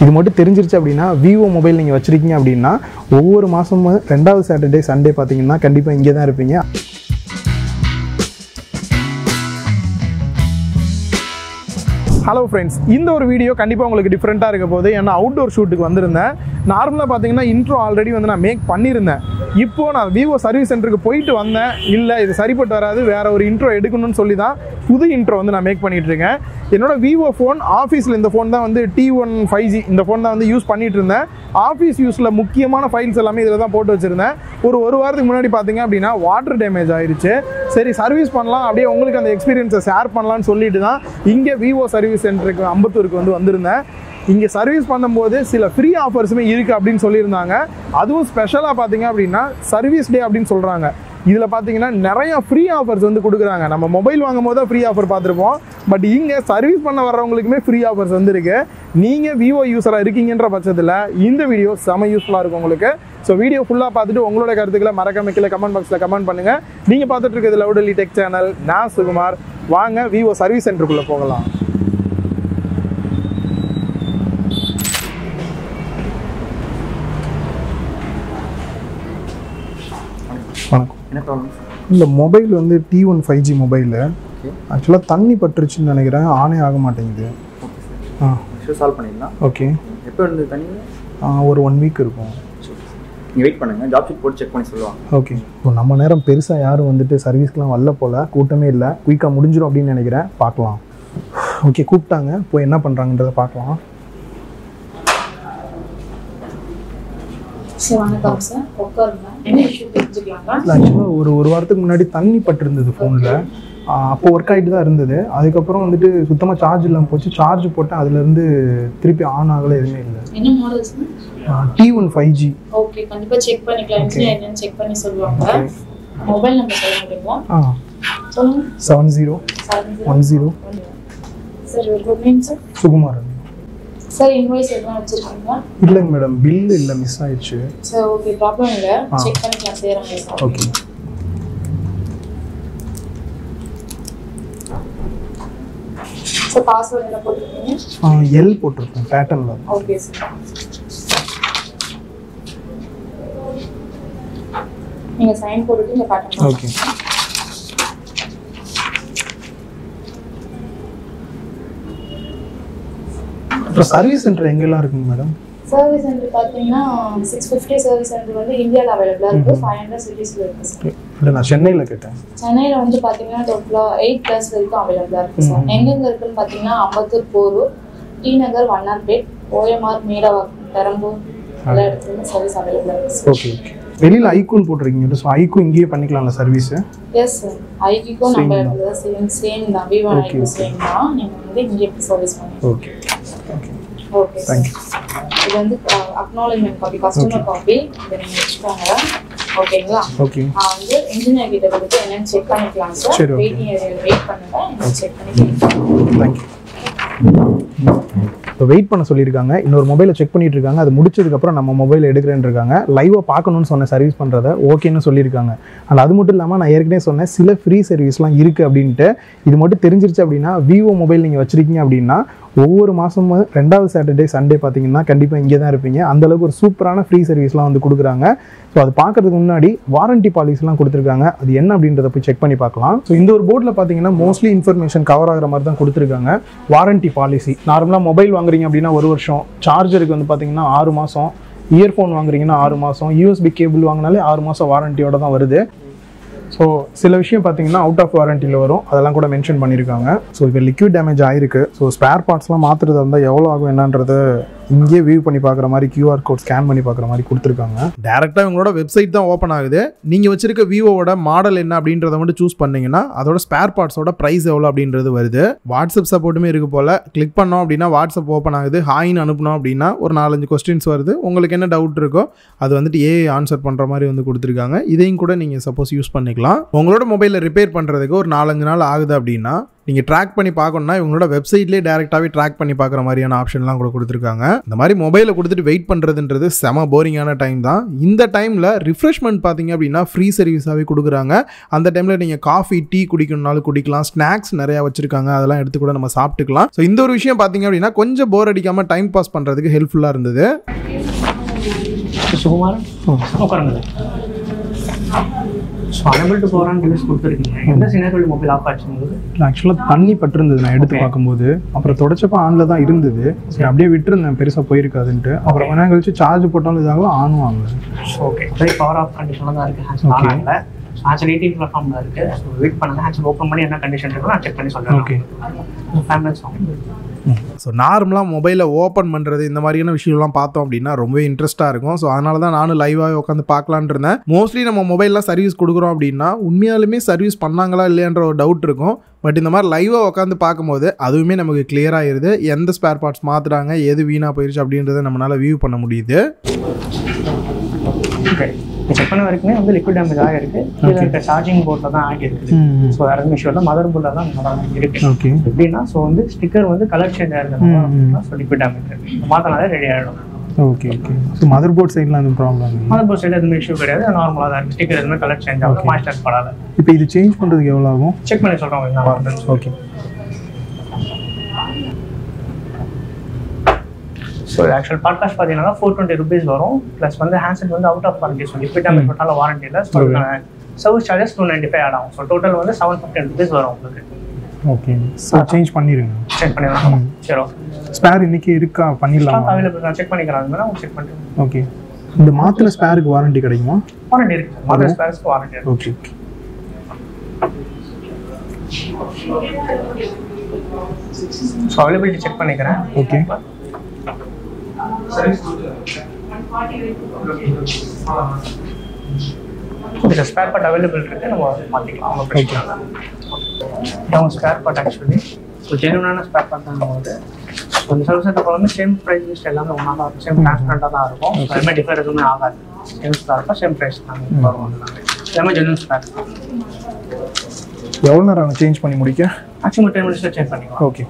இது மட்டும் தெரிஞ்சிருச்சு அப்படின்னா விவோ மொபைல் நீங்கள் வச்சுருக்கீங்க அப்படின்னா ஒவ்வொரு மாதமும் ரெண்டாவது சாட்டர்டே சண்டே பார்த்தீங்கன்னா கண்டிப்பாக இங்கே தான் இருப்பீங்க ஹலோ ஃப்ரெண்ட்ஸ் இந்த ஒரு வீடியோ கண்டிப்பாக உங்களுக்கு டிஃப்ரெண்ட்டாக இருக்க போது ஏன்னா அவுட்டோர் ஷூட்டுக்கு வந்திருந்தேன் நார்மலாக பார்த்தீங்கன்னா இன்ட்ரோ ஆல்ரெடி வந்து நான் மேக் பண்ணியிருந்தேன் இப்போ நான் விவோ சர்வீஸ் சென்டருக்கு போயிட்டு வந்தேன் இல்லை இது சரிப்பட்டு வராது வேற ஒரு இன்ட்ரோ எடுக்கணும்னு சொல்லி தான் புது இன்ட்ரோ வந்து நான் மேக் பண்ணிட்டு இருக்கேன் என்னோட விவோ ஃபோன் ஆஃபீஸில் இந்த ஃபோன் தான் வந்து டி ஒன் ஃபைவ் ஜி இந்த ஃபோன் தான் வந்து யூஸ் பண்ணிட்டு இருந்தேன் ஆஃபீஸ் யூஸில் முக்கியமான ஃபைல்ஸ் எல்லாமே இதில் தான் போட்டு வச்சுருந்தேன் ஒரு ஒரு வாரத்துக்கு முன்னாடி பார்த்தீங்க அப்படின்னா வாட்டர் டேமேஜ் ஆயிருச்சு சரி சர்வீஸ் பண்ணலாம் அப்படியே உங்களுக்கு அந்த எக்ஸ்பீரியன்ஸை ஷேர் பண்ணலாம்னு சொல்லிட்டு தான் இங்கே விவோ சர்வீஸ் சென்டருக்கு அம்பத்தூருக்கு வந்து வந்திருந்தேன் இங்கே சர்வீஸ் பண்ணும்போது சில ஃப்ரீ ஆஃபர்ஸுமே இருக்குது அப்படின்னு சொல்லியிருந்தாங்க அதுவும் ஸ்பெஷலாக பார்த்தீங்க அப்படின்னா சர்வீஸ் டே அப்படின்னு சொல்கிறாங்க இதில் பார்த்தீங்கன்னா நிறைய ஃப்ரீ ஆஃபர்ஸ் வந்து கொடுக்குறாங்க நம்ம மொபைல் வாங்கும் போது தான் ஃப்ரீ ஆஃபர் பார்த்துருப்போம் பட் இங்கே சர்வீஸ் பண்ண வர்றவங்களுக்குமே ஃப்ரீ ஆஃபர்ஸ் வந்துருக்கு நீங்கள் விவோ யூஸராக இருக்கீங்கன்ற பட்சத்தில் இந்த வீடியோ செம யூஸ்ஃபுல்லாக இருக்கும் உங்களுக்கு ஸோ வீடியோ ஃபுல்லாக பார்த்துட்டு உங்களோட கருத்துக்களை மறக்காம கீழே கமெண்ட் பாக்ஸில் கமெண்ட் பண்ணுங்கள் நீங்கள் பார்த்துட்டு இருக்கிறது லவுடலி டெக் சேனல் நான் சுகுமார் வாங்க விவோ சர்வீஸ் சென்டருக்குள்ளே போகலாம் வணக்கம் என்ன ப்ராப்ளம் இந்த மொபைல் வந்து T one five G mobile okay ஆக்சுவலாக தண்ணி பட்டுருச்சுன்னு நினைக்கிறேன் ஆனே ஆக மாட்டேங்குது ஓகே சார் ஆ இஷ்யூ சால்வ் பண்ணிடலாம் ஓகே எப்போ இருந்தது தண்ணி ஆ, ஒரு ஒன் வீக் இருக்கும் நீங்கள் வெயிட் பண்ணுங்கள் ஜாப் ஷீட் போட்டு செக் பண்ணி சொல்லுவாங்க ஓகே இப்போ நம்ம நேரம் பெருசாக யாரும் வந்துட்டு சர்வீஸ்க்குலாம் வரல போல் கூட்டமே இல்லை குயிக்காக முடிஞ்சிடும் அப்படின்னு நினைக்கிறேன் பார்க்கலாம் ஓகே கூப்பிட்டாங்க போய் என்ன பண்ணுறாங்கன்றதை பார்க்கலாம் சார் வணக்கம் சார் உட்காருங்க என்ன இஷ்யூ தெரிஞ்சுக்கலாங்களா ஆக்சுவலாக ஒரு ஒரு வாரத்துக்கு முன்னாடி தண்ணி பட்டிருந்தது ஃபோனில் அப்போ ஒர்க் ஆகிட்டு தான் இருந்தது அதுக்கப்புறம் வந்துட்டு சுத்தமாக சார்ஜ் இல்லாமல் போச்சு சார்ஜ் போட்டேன் அதுலேருந்து திருப்பி ஆன் ஆகலை எதுவுமே இல்லை என்ன model sir T one five G okay கண்டிப்பா செக் பண்ணிக்கலாம் இன்ஜினியர் என்னன்னு செக் பண்ணி சொல்லுவாங்க மொபைல் நம்பர் சொல்ல முடியுமா ஆ சொல்லுங்க seven zero seven one zero sir ஒரு good name sir Sukumaran sir invoice எதுவும் வச்சிருக்கீங்களா இல்லைங்க மேடம் பில் இல்லை மிஸ் ஆயிடுச்சு சார் ஓகே ப்ராப்ளம் இல்லை ஆ. செக் பண்ணிக்கலாம் செய்யறாங்க சார் ஓகே சார் பாஸ்வேர்ட் என்ன போட்டிருக்கீங்க எல் போட்டிருக்கேன் பேட்டர்னில் ஓகே சார் நீங்க சைன் போட்டுட்டு இந்த காட்டன் ஓகே அப்புறம் சர்வீஸ் சென்டர் எங்கெல்லாம் இருக்குங்க மேடம் சர்வீஸ் சென்டர் பார்த்தீங்கன்னா சிக்ஸ் ஃபிஃப்டி சர்வீஸ் சென்டர் வந்து இந்தியாவில் அவைலபிளாக இருக்குது ஃபைவ் ஹண்ட்ரட் சிட்டிஸில் இருக்குது சார் இல்லை நான் சென்னையில் கேட்டேன் சென்னையில் வந்து பார்த்தீங்கன்னா டோட்டலாக எயிட் ப்ளஸ் வரைக்கும் அவைலபிளாக இருக்குது சார் எங்கெங்க இருக்குன்னு பார்த்தீங்கன்னா அம்பத்தூர் போரூர் டி நகர் வண்ணார்பேட் ஓஎம்ஆர் மீரவாக்கம் பெரம்பூர் எல்லா இடத்துலையுமே சர்வீஸ் அவைலபிளாக இருக்குது சார் ஓகே ஓகே வெளியில் ஐக்கூன் போட்டிருக்கீங்க ஸோ ஐக்கூ இங்கேயே பண்ணிக்கலாம்ல சர்வீஸு எஸ் சார் ஐக்கிக்கும் நம்ம இடத்துல தான் சேம் சேம் தான் விவோ Okay, ஐக்கு சேம் தான் நீங்கள் வந்து இங்கே சர்வீஸ் பண்ணுங்க okay okay okay sir thank you இது வந்து அக்னாலஜ்மெண்ட் காப்பி கஸ்டமர் காப்பி இதை நீங்கள் வச்சுக்கோங்க ஓகேங்களா ஓகே நான் வந்து இன்ஜினியர் கிட்ட கொடுத்து என்னன்னு செக் பண்ணிக்கலாம் சார் சரி, okay. வெயிட்டிங் ஏரியாவில் வெயிட் பண்ணுங்க என்னன்னு செக் பண்ணி தேங்க்யூ இப்போ வெயிட் பண்ண சொல்லியிருக்காங்க இன்னொரு மொபைலை செக் பண்ணிட்டு இருக்காங்க அது முடிச்சதுக்கப்புறம் நம்ம மொபைல் எடுக்கிறேன்னு இருக்காங்க லைவாக பார்க்கணும்னு சொன்ன சர்வீஸ் பண்ணுறத ஓகேன்னு சொல்லியிருக்காங்க அண்ட் அது மட்டும் இல்லாமல் நான் ஏற்கனவே சொன்னேன் சில ஃப்ரீ சர்வீஸ்லாம் இருக்குது அப்படின்ட்டு இது மட்டும் தெரிஞ்சிருச்சு அப்படின்னா விவோ மொபைல் நீங்கள் வச்சுருக்கீங்க அப்படின்னா ஒவ்வொரு மாதமும் ரெண்டாவது சாட்டர்டே சண்டே பார்த்தீங்கன்னா கண்டிப்பாக இங்கே தான் இருப்பீங்க அந்த அளவுக்கு ஒரு சூப்பரான ஃப்ரீ சர்வீஸ்லாம் வந்து கொடுக்குறாங்க ஸோ அது பார்க்கறதுக்கு முன்னாடி வாரண்டி பாலிசிலாம் கொடுத்துருக்காங்க அது என்ன அப்படின்றத போய் செக் பண்ணி பார்க்கலாம் ஸோ இந்த ஒரு போர்டில் பார்த்தீங்கன்னா மோஸ்ட்லி இன்ஃபர்மேஷன் கவர் ஆகிற மாதிரி தான் கொடுத்துருக்காங்க வாரண்டி பாலிசி நார்மலாக மொபைல் வாங்குறீங்க அப்படின்னா ஒரு வருஷம் சார்ஜருக்கு வந்து பார்த்தீங்கன்னா ஆறு மாதம் இயர்ஃபோன் வாங்குறீங்கன்னா ஆறு மாதம் யூஎஸ்பி கேபிள் வாங்கினாலே ஆறு மாதம் வாரண்டியோட தான் வருது ஸோ சில விஷயம் பார்த்தீங்கன்னா அவுட் ஆஃப் வாரண்டியில் வரும் அதெல்லாம் கூட மென்ஷன் பண்ணியிருக்காங்க ஸோ இப்போ லிக்விட் டேமேஜ் ஆயிருக்கு ஸோ ஸ்பேர் பார்ட்ஸ்லாம் மாற்றுறதா இருந்தால் எவ்வளோ ஆகும் என்னன்றதை இங்கேயே வியூ பண்ணி பார்க்குற மாதிரி கியூஆர் கோட் ஸ்கேன் பண்ணி பார்க்குற மாதிரி கொடுத்துருக்காங்க டேரெக்டாக இவங்களோட வெப்சைட் தான் ஓப்பன் ஆகுது நீங்கள் வச்சிருக்க விவோவோட மாடல் என்ன அப்படின்றத மட்டும் சூஸ் பண்ணீங்கன்னா அதோட ஸ்பேர் பார்ட்ஸோட ப்ரைஸ் எவ்வளோ அப்படின்றது வருது வாட்ஸ்அப் சப்போர்ட்டுமே இருக்கு போல் கிளிக் பண்ணோம் அப்படின்னா வாட்ஸ்அப் ஓப்பன் ஆகுது ஹாய்னு அனுப்புனோம் அப்படின்னா ஒரு நாலஞ்சு கொஸ்டின்ஸ் வருது உங்களுக்கு என்ன டவுட் இருக்கோ அது வந்துட்டு ஏ ஆன்சர் பண்ணுற மாதிரி வந்து கொடுத்துருக்காங்க இதையும் கூட நீங்கள் சப்போஸ் யூஸ் பண்ணிக்கலாம் உங்களோட மொபைலில் ரிப்பேர் பண்ணுறதுக்கு ஒரு நாலஞ்சு நாள் ஆகுது அப்படின்னா நீங்கள் ட்ராக் பண்ணி பார்க்கணும்னா இவங்களோட வெப்சைட்லேயே டேரெக்டாகவே ட்ராக் பண்ணி பார்க்குற மாதிரியான ஆப்ஷன்லாம் கூட கொடுத்துருக்காங்க இந்த மாதிரி மொபைலை கொடுத்துட்டு வெயிட் பண்ணுறதுன்றது செம போரிங்கான டைம் தான் இந்த டைமில் ரிஃப்ரெஷ்மெண்ட் பார்த்தீங்க அப்படின்னா ஃப்ரீ சர்வீஸாகவே கொடுக்குறாங்க அந்த டைமில் நீங்கள் காஃபி டீ குடிக்கணும்னாலும் குடிக்கலாம் ஸ்நாக்ஸ் நிறையா வச்சுருக்காங்க அதெல்லாம் எடுத்து கூட நம்ம சாப்பிட்டுக்கலாம் ஸோ இந்த ஒரு விஷயம் பார்த்தீங்க அப்படின்னா கொஞ்சம் போர் அடிக்காமல் டைம் பாஸ் பண்ணுறதுக்கு ஹெல்ப்ஃபுல்லாக இருந்தது சுகுமார் உட்காருங்க ஸோ அனபிள் டு போகிறான்னு டிவைஸ் கொடுத்துருக்கீங்க எந்த சினாரியோட மொபைல் ஆஃப் ஆச்சு உங்களுக்கு ஆக்சுவலாக தண்ணி பட்டிருந்தது நான் எடுத்து Okay. பார்க்கும்போது அப்புறம் தொடச்சப்ப ஆனில் தான் இருந்தது சரி அப்படியே விட்டுருந்தேன் பெருசாக போயிருக்காதுன்ட்டு அப்புறம் கொஞ்ச நேரம் கழிச்சு சார்ஜ் போட்டாலும் இதாகல ஆனும் ஆகல ஓகே இப்போதைக்கு பவர் ஆஃப் கண்டிஷனில் தான் இருக்குது ஹேண்ட்ஸ் Okay. ஆகல ஹேண்ட்ஸ் எயிட்டீன் பிளாட்ஃபார்மில் இருக்குது ஸோ வெயிட் பண்ணுங்க ஹேண்ட்ஸ் ஓப்பன் பண்ணி என்ன கண்டிஷன் இருக்கோ நான் செக் பண்ணி சொல்கிறேன் Okay. ஃபேமிலி சாங் ஸோ நார்மலாக மொபைலை ஓப்பன் பண்ணுறது இந்த மாதிரியான விஷயம்லாம் பார்த்தோம் அப்படின்னா ரொம்பவே இன்ட்ரெஸ்ட்டாக இருக்கும் ஸோ அதனால தான் நானும் லைவாக உட்காந்து பார்க்கலான்னு இருந்தேன் மோஸ்ட்லி நம்ம மொபைல்லாம் சர்வீஸ் கொடுக்குறோம் அப்படின்னா உண்மையாலுமே சர்வீஸ் பண்ணாங்களா இல்லையான்ற ஒரு டவுட் இருக்கும் பட் இந்த மாதிரி லைவாக உட்காந்து பார்க்கும்போது அதுவுமே நமக்கு clear ஆயிருது எந்த ஸ்பேர் பார்ட்ஸ் மாற்றுறாங்க எது வீணாக போயிருச்சு அப்படின்றத நம்மளால் வியூ பண்ண முடியுது ஓகே செக் பண்ண வரைக்குமே வந்து லிக்விட் டேமேஜ் ஆகிருக்கு கீழே இருக்க சார்ஜிங் போர்ட்டில் தான் ஆகியிருக்குது ஸோ வேறு எதுவும் இஷ்யூ இல்லை மதர் போர்டில் தான் நல்லா இருக்கு ஓகே எப்படின்னா ஸோ வந்து ஸ்டிக்கர் வந்து கலர் சேஞ்ச் ஆயிருந்ததுனால ஸோ லிக்விட் டேமேஜ் மாற்றினாலே ரெடி ஆகிடும் okay okay so mother board சைட்லாம் எதுவும் ப்ராப்ளம் இல்லை மதர் போர்ட் சைடு எதுவுமே இஷ்யூ கிடையாது நார்மலாக தான் இருக்குது ஸ்டிக்கர் எதுவுமே கலர் சேஞ்ச் ஆகும் மாஸ்டர் படாத இப்போ இது சேஞ்ச் பண்ணுறதுக்கு எவ்வளோ ஆகும் செக் பண்ணி சொல்கிறோம் உங்களுக்கு நல்லா இருக்குன்னு ஓகே ஸோ ஆக்சுவல் பாட்காஸ்ட் பார்த்தீங்கன்னா ஃபோர் டுவெண்ட்டி ருபீஸ் வரும் ப்ளஸ் வந்து ஹேண்ட்செட் வந்து out of warranty so liquid damage போட்டாலும் வாரண்டி இல்லை so service charges two ninety five add ஆகும் ஸோ டோட்டல் வந்து செவன் ஃபிஃப்டின் ருபீஸ் வரும் உங்களுக்கு ஓகே ஸோ சேஞ்ச் பண்ணிடுங்க செக் பண்ணிடலாம் சரி ஓகே ஸ்பேர் இன்னைக்கு இருக்கா பண்ணிடலாமா அவைலபிள் நான் செக் பண்ணிக்கிறேன் அது மேலே செக் பண்ணிட்டு ஓகே இந்த மாத்திர ஸ்பேருக்கு வாரண்டி கிடைக்குமா வாரண்டி இருக்கு மதர் ஸ்பேர்ஸ்க்கு வாரண்டி இருக்கு okay okay so availability check பண்ணிக்கிறேன் ஓகே இந்த ஸ்பேர் பார்ட் அவைலபிள் இருக்கு நம்ம மாற்றிக்கலாம் அவங்க பிரச்சனை இல்லை அவங்க ஸ்பேர் பார்ட் ஆக்சுவலி ஸோ ஜெனுவனான ஸ்பேர் பார்ட் தான் நம்ம வந்து ஸோ இந்த சர்வீஸ் சென்டர் வந்து சேம் ப்ரைஸ் லிஸ்ட் எல்லாமே ஒன்றா தான் இருக்கும் சேம் டிரான்ஸ்பரண்டாக தான் இருக்கும் எல்லாமே டிஃபர் எதுவுமே ஆகாது சேம் ஸ்பேர் இருக்கும் சேம் ப்ரைஸ் தான் வரும் எல்லாமே எல்லாமே ஜெனுவன் ஸ்பேர் எவ்வளோ நேரம் ஆகும் சேஞ்ச் பண்ணி முடிக்க மேக்ஸிமம் டென் மினிட்ஸில் சேஞ்ச் பண்ணிக்கலாம் ஓகே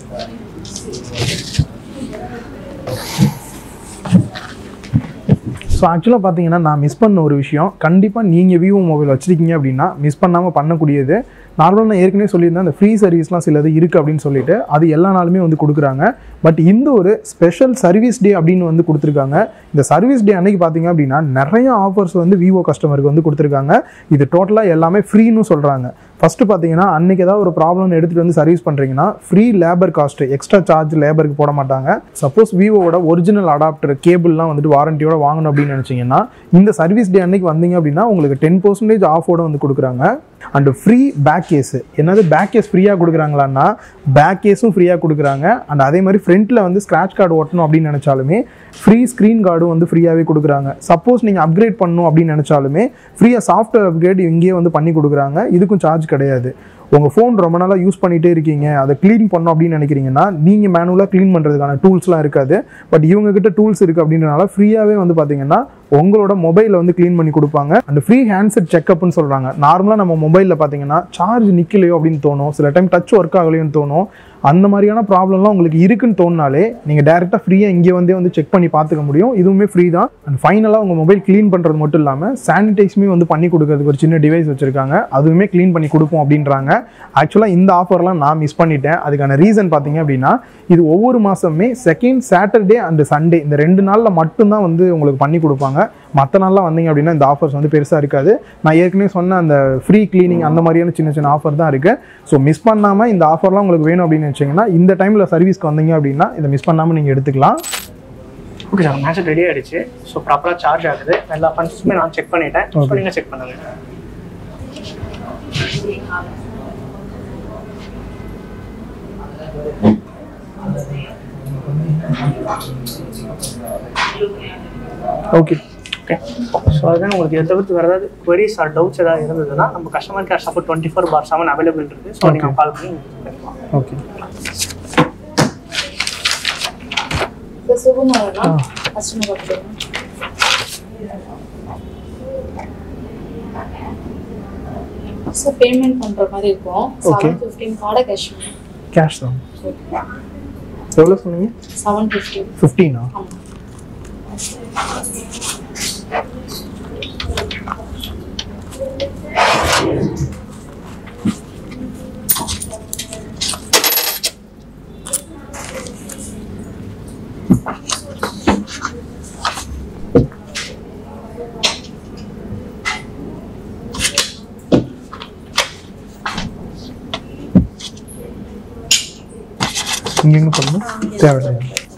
ஸோ ஆக்சுவலாக பார்த்தீங்கன்னா நான் மிஸ் பண்ண ஒரு விஷயம் கண்டிப்பாக நீங்கள் விவோ மொபைல் வச்சிருக்கீங்க அப்படின்னா மிஸ் பண்ணாமல் பண்ணக்கூடியது நார்மலாக நான் ஏற்கனவே சொல்லியிருந்தேன் அந்த ஃப்ரீ சர்வீஸ்லாம் சிலது இருக்குது அப்படின்னு சொல்லிட்டு அது எல்லா நாளுமே வந்து கொடுக்குறாங்க பட் இந்த ஒரு ஸ்பெஷல் சர்வீஸ் டே அப்படின்னு வந்து கொடுத்துருக்காங்க இந்த சர்வீஸ் டே அன்னைக்கு பார்த்தீங்க அப்படின்னா நிறைய ஆஃபர்ஸ் வந்து விவோ கஸ்டமருக்கு வந்து கொடுத்துருக்காங்க இது டோட்டலாக எல்லாமே ஃப்ரீன்னு சொல்கிறாங்க ஃபஸ்ட்டு பார்த்தீங்கன்னா அன்னைக்கு ஏதாவது ஒரு ப்ராப்ளம் எடுத்துகிட்டு வந்து சர்வீஸ் பண்ணுறீங்கன்னா free labour cost extra charge லேபருக்கு போட மாட்டாங்க சப்போஸ் விவோவோட ஒரிஜினல் அடாப்டர் கேபிள்லாம் வந்துட்டு வாரண்டியோட வாங்கணும் அப்படின்னு நினச்சிங்கன்னா இந்த சர்வீஸ் டே அன்னைக்கு வந்தீங்க அப்படின்னா உங்களுக்கு டென் பர்சன்டேஜ் ஆஃபோட வந்து கொடுக்குறாங்க அண்ட் ஃப்ரீ பேக் கேஸு என்னது பேக் கேஸ் ஃப்ரீயாக கொடுக்குறாங்களான்னா பேக் கேஸும் ஃப்ரீயாக கொடுக்குறாங்க அண்ட் அதே மாதிரி ஃப்ரண்ட்டில் வந்து ஸ்க்ராட்ச் கார்டு ஒட்டணும் அப்படின்னு நினச்சாலுமே ஃப்ரீ ஸ்க்ரீன் கார்டும் வந்து ஃப்ரீயாகவே கொடுக்குறாங்க சப்போஸ் நீங்கள் அப்கிரேட் பண்ணணும் அப்படின்னு நினச்சாலுமே ஃப்ரீயாக சாஃப்ட்வேர் அப்கிரேட் இங்கேயே வந்து பண்ணி கொடுக்குறாங்க இதுக்கும் சார்ஜ் கிடையாது உங்கள் ஃபோன் ரொம்ப நாளாக யூஸ் பண்ணிகிட்டே இருக்கீங்க அதை க்ளீன் பண்ணணும் அப்படின்னு நினைக்கிறீங்கன்னா நீங்கள் மேனுவலாக க்ளீன் பண்ணுறதுக்கான டூல்ஸ்லாம் இருக்காது பட் இவங்க கிட்ட டூல்ஸ் இருக்குது அப்படின்றனால ஃப்ரீயாகவே வந்து பார்த்தீங்கன்னா உங்களோட மொபைலை வந்து க்ளீன் பண்ணி கொடுப்பாங்க அண்ட் ஃப்ரீ ஹேண்ட்செட் செக்அப்னு சொல்கிறாங்க நார்மலாக நம்ம மொபைலில் பார்த்தீங்கன்னா சார்ஜ் நிற்கலையோ அப்படின்னு தோணும் சில டைம் டச் ஒர்க் ஆகலையோன்னு தோணும் அந்த மாதிரியான ப்ராப்ளம்லாம் உங்களுக்கு இருக்குன்னு தோணுனாலே நீங்கள் டேரெக்டாக ஃப்ரீயாக இங்கே வந்தே வந்து செக் பண்ணி பார்த்துக்க முடியும் இதுவுமே ஃப்ரீ தான் அண்ட் ஃபைனலாக உங்கள் மொபைல் க்ளீன் பண்ணுறது மட்டும் இல்லாமல் சானிடைஸுமே வந்து பண்ணி கொடுக்கறதுக்கு ஒரு சின்ன டிவைஸ் வச்சுருக்காங்க அதுவுமே க்ளீன் பண்ணி கொடுப்போம் அப்படின்றாங்க ஆக்சுவலாக இந்த ஆஃபர்லாம் நான் மிஸ் பண்ணிட்டேன் அதுக்கான ரீசன் பார்த்தீங்க அப்படின்னா இது ஒவ்வொரு மாதமே செகண்ட் சாட்டர்டே அண்ட் சண்டே இந்த ரெண்டு நாளில் மட்டும்தான் வந்து உங்களுக்கு பண்ணி கொடுப்பாங்க மற்ற நாள்லாம் வந்தீங்க அப்படின்னா இந்த ஆஃபர்ஸ் வந்து பெருசாக இருக்காது நான் ஏற்கனவே சொன்ன அந்த ஃப்ரீ க்ளீனிங் அந்த மாதிரியான சின்ன சின்ன ஆஃபர் தான் இருக்குது ஸோ மிஸ் பண்ணாமல் இந்த ஆஃபர்லாம் உங்களுக்கு வேணும் அப்படின்னு வச்சிங்கன்னா இந்த டைமில் சர்வீஸ்க்கு வந்தீங்க அப்படின்னா இதை மிஸ் பண்ணாமல் நீங்கள் எடுத்துக்கலாம் ஓகே சார் மேட்ச் ரெடி ஆயிடுச்சு ஸோ ப்ராப்பராக சார்ஜ் ஆகுது எல்லா ஃபங்க்ஷன்ஸுமே நான் செக் பண்ணிட்டேன் ஸோ Okay. நீங்கள் செக் பண்ணுங்க ஓகே ஓகே ஸோ அதுதான் உங்களுக்கு இதை தவிர்த்து வேறு ஏதாவது queries ஆர் டவுட்ஸ் ஏதாவது இருந்ததுன்னா நம்ம customer care support twenty four by seven available இருக்குது ஸோ நீங்கள் கால் பண்ணி கேட்கலாம் ஓகே இப்போ சுகுமாரனா கஸ்டமர் பார்த்துருங்க சார் பேமெண்ட் பண்ற மாதிரி இருக்கும் Okay. செவன் ஃபிஃப்டீன் கார்டை கேஷ் கேஷ் தான் எவ்வளோ சொன்னீங்க செவன் ஃபிஃப்டீன் ஃபிஃப்டீனா ஆமாம் இங்கே எங்கே பண்ணணும் தேவையில்லை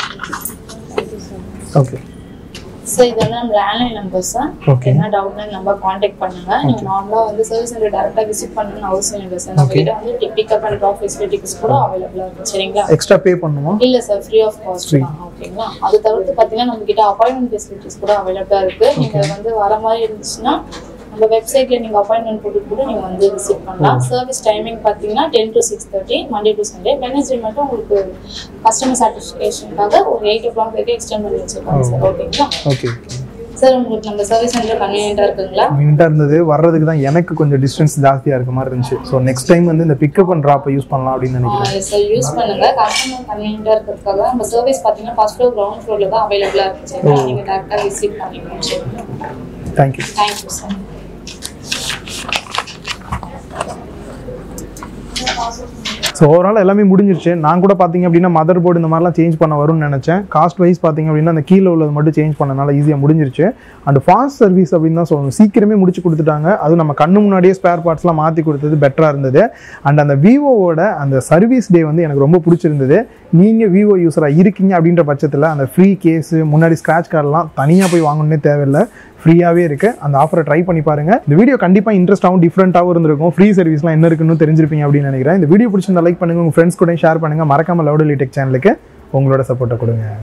ஓகே சார் இதெல்லாம் லேண்ட்லைன் நம்பர் சார் Okay. என்ன டவுட்னா நம்பர் காண்டாக்ட் பண்ணுங்க நீங்க நார்மலா வந்து சர்வீஸ் சென்டர் டேரக்டா விசிட் பண்ணணும்னு அவசியம் இல்லை சார் நம்ம Okay. கிட்ட வந்து பிக்கப் அண்ட் ட்ராப் ஃபெசிலிட்டிஸ் கூட அவைலபிளா இருக்கு சரிங்களா எக்ஸ்ட்ரா பே பண்ணுமா இல்ல sir free of cost Free. தான் ஓகேங்களா அது தவிர்த்து பாத்தீங்கன்னா நம்ம கிட்ட அப்பாயின்மெண்ட் ஃபெசிலிட்டிஸ் கூட அவைலபிளா இருக்கு நீங்க வந்து வர மாதிரி இருந்துச்சுன்னா நம்ம வெப்சைட்ல நீங்க அப்பாயின்மெண்ட் போட்டு கூட நீங்க வந்து விசிட் பண்ணலாம் சர்வீஸ் டைமிங் பாத்தீங்கன்னா ten to six thirty Monday to Sunday Wednesday மட்டும் உங்களுக்கு கஸ்டமர் சாட்டிஸ்ஃபேக்ஷனுக்காக ஒரு எயிட் ஓ கிளாக் வரைக்கும் எக்ஸ்டெண்ட் பண்ணி வச்சிருக்காங்க சார் ஓகேங்களா ஓகே சார் உங்களுக்கு நம்ம சர்வீஸ் சென்டர் கன்வீனியன்ட்டா இருக்குங்களா நீட்டாக இருந்தது வர்றதுக்கு தான் எனக்கு கொஞ்சம் டிஸ்டன்ஸ் ஜாஸ்தியாக இருக்க மாதிரி இருந்துச்சு ஸோ நெக்ஸ்ட் டைம் வந்து இந்த பிக்கப் அண்ட் ட்ராப்பை யூஸ் பண்ணலாம் அப்படின்னு நினைக்கிறேன் சார் யூஸ் பண்ணுங்க கஸ்டமர் கன்வீனியன்ட்டா இருக்கிறதுக்காக நம்ம சர்வீஸ் பாத்தீங்கன்னா ஃபர்ஸ்ட் ஃப்ளோர் கிரவுண்ட் ஃப்ளோர்ல தான் அவைலபிளா இருக்கு சரிங்களா நீங்க டேரக்டா விசிட் பண்ணிக்கணும் சரிங்களா thank you thank you sir so overall எல்லாமே முடிஞ்சிருச்சு நான் கூட பார்த்தீங்க அப்படின்னா மதர் போர்டு இந்த மாதிரிலாம் சேஞ்ச் பண்ண வரும்னு நினச்சேன் காஸ்ட் வைஸ் பார்த்தீங்க அப்படின்னா அந்த கீழே உள்ளது மட்டும் சேஞ்ச் பண்ணனால ஈஸியாக முடிஞ்சிருச்சு அண்ட் ஃபாஸ்ட் சர்வீஸ் அப்படின்னு தான் சொல்லணும் சீக்கிரமே முடிச்சு கொடுத்துட்டாங்க அதுவும் நம்ம கண்ணு முன்னாடியே ஸ்பேர் பார்ட்ஸ்லாம் மாற்றி கொடுத்தது பெட்டராக இருந்தது அண்ட் அந்த விவோவோட அந்த சர்வீஸ் டே வந்து எனக்கு ரொம்ப பிடிச்சிருந்தது நீங்கள் விவோ யூஸராக இருக்கீங்க அப்படின்ற பட்சத்தில் அந்த ஃப்ரீ கேஸு முன்னாடி ஸ்க்ராட்ச் கார்டெலாம் தனியாக போய் வாங்கணுன்னே தேவையில்லை ஃப்ரீயாகவே இருக்குது அந்த ஆஃபரை ட்ரை பண்ணி பாருங்கள் இந்த வீடியோ கண்டிப்பாக இன்ட்ரெஸ்ட்டாகவும் டிஃப்ரெண்ட்டாகவும் இருந்திருக்கும் ஃப்ரீ சர்வீஸ்லாம் என்ன இருக்குன்னு தெரிஞ்சிருப்பீங்க அப்படின்னு நினைக்கிறேன் இந்த வீடியோ பிடிச்சிருந்தா லைக் பண்ணுங்கள் உங்கள் ஃப்ரெண்ட்ஸ் கூட ஷேர் பண்ணுங்கள் மறக்காமல் லவுடலி டெக் சேனலுக்கு உங்களோட சப்போர்ட்டை கொடுங்க